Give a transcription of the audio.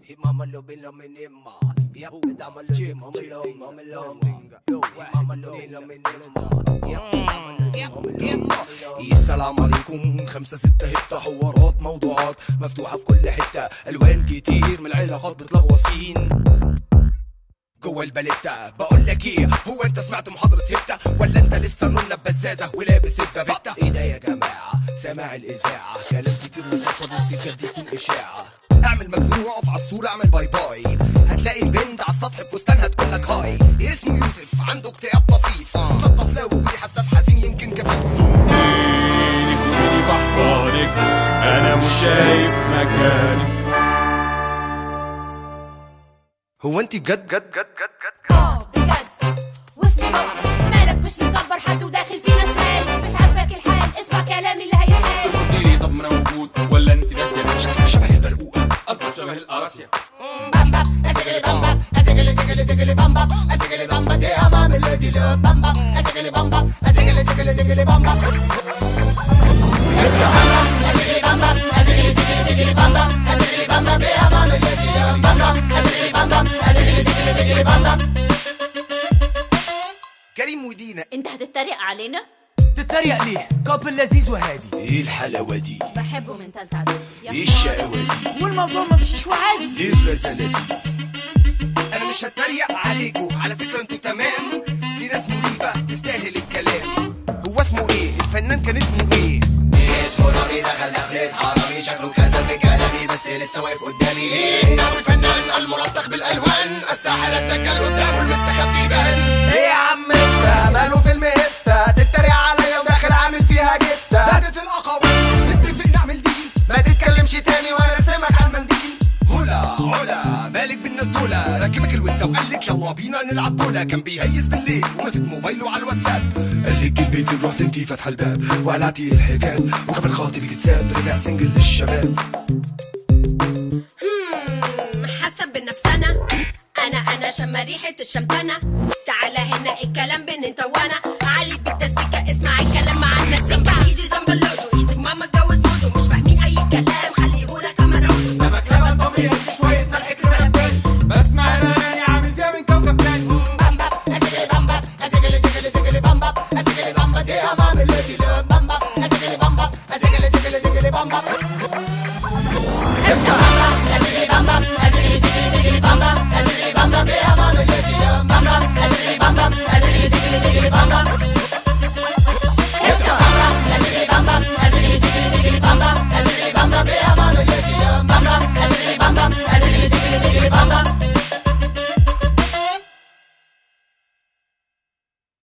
Mama lo be lo me nema. Yep, dama lo de mama lo mama lo Mama lo be lo me nema. Yep, dama lo de mama lo mama lo السلام عليكم خمسة ستة هتة حوارات موضوعات مفتوحة في كل حتة ألوان كتير من العلاقات بتلغوصين جوه الباليتا بقول لك ايه هو انت سمعت محاضرة هبتة ولا انت لسه نونة ببزازة ولابس الدافيتا ايه ده يا جماعة سامع الإذاعة كلام كتير متنطر نفسي بجد يكون إشاعة اعمل مجنون واقف على الصورة اعمل باي باي هتلاقي البنت على السطح بفستان هتقول لك هاي اسمه يوسف عنده اكتئاب طفيف مثقف لا وولي حساس حزين يمكن كفيف لي بحضانك انا مش شايف مكانك هو انت بجد بجد بجد بجد بجد اه بجد واسمي بابا مالك مش مكبر حد وداخل فينا شمال مش عاجبك الحال اسمع كلامي اللي هيتقال تردي لي طب ما انا موجود ولا انت ناسيه شكلك شبه البرقوقة قصدك شبه القراصيه بامبا اسجلي بامبا اسجلي تجلي تجلي بامبا اسجلي بامبا دي امام اللي لو بامبا اسجلي بامبا اسجلي تجلي تجلي بامبا اسجلي بامبا اسجلي تجلي تجلي بامبا اسجلي بامبا دي امام اللي لو بامبا اسجلي بامبا اسجلي تجلي تجلي بامبا كريم ودينا انت هتتريق علينا تتريق ليه؟ كابل لذيذ وهادي ايه الحلاوة دي بحبه من تالتة اعدادي ايه الشقاوة دي والموضوع ما مشيش وعادي ايه الرسالة دي انا مش هتريق عليكم على فكرة انتوا تمام في ناس مريبة تستاهل الكلام هو اسمه ايه الفنان كان اسمه ايه اسمه رامي دخل دخلة حرامي شكله كذب بكلامي بس لسه واقف قدامي انه الفنان الملطخ بالالوان الساحر الدجال قدامه المستخبي بان ايه يا عم انت ماله فيلم هبتة تتريق عليا وداخل عامل فيها جتة زادت الاقاويل نتفق نعمل دي ما تتكلمش تاني وانا رسمك على المنديل هلا علا مالك بالناس دولا ركبك الوسة وقال لك يلا بينا نلعب بولا كان بيهيس بالليل وماسك موبايله على الواتساب قال لك البيت رحت انتي فاتحه الباب وقلعتي الحجاب وكمان خاطبك اتساب رجع سنجل للشباب مم، حسب بنفسنا انا انا شم ريحه الشمتنه تعالى هنا الكلام